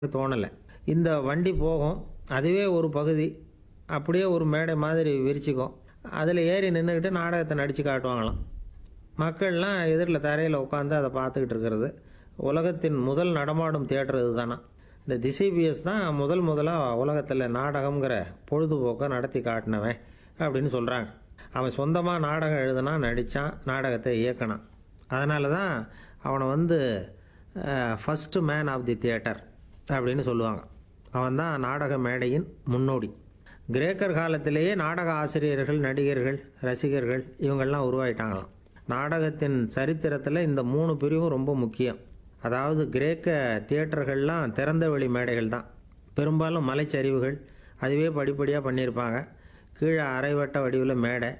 தோணலை இந்த வண்டி போகும் அதுவே ஒரு பகுதி அப்படியே ஒரு மேடை மாதிரி விரிச்சிக்கும் அதில் ஏறி நின்றுக்கிட்டு நாடகத்தை நடித்து காட்டுவாங்களாம் மக்கள்லாம் எதிரில் தரையில் உட்காந்து அதை பார்த்துக்கிட்டு இருக்கிறது உலகத்தின் முதல் நடமாடும் தியேட்டர் இதுதானா இந்த திசிபிஎஸ் தான் முதல் முதலாக உலகத்தில் நாடகம்ங்கிற பொழுதுபோக்கை நடத்தி காட்டினவன் அப்படின்னு சொல்கிறாங்க அவன் சொந்தமாக நாடகம் எழுதுனா நடித்தான் நாடகத்தை இயக்கினான் அதனால தான் அவனை வந்து first man of the theatre அப்படின்னு சொல்லுவாங்க அவன் தான் நாடக மேடையின் முன்னோடி கிரேக்கர் காலத்திலேயே நாடக ஆசிரியர்கள் நடிகர்கள் ரசிகர்கள் இவங்கெல்லாம் உருவாயிட்டாங்களாம் நாடகத்தின் சரித்திரத்தில் இந்த மூணு பிரிவும் ரொம்ப முக்கியம் அதாவது கிரேக்க தியேட்டர்கள்லாம் திறந்த வெளி மேடைகள் தான் பெரும்பாலும் மலைச்சரிவுகள் அதுவே படிப்படியாக பண்ணியிருப்பாங்க கீழே அரைவட்ட வடிவில் மேடை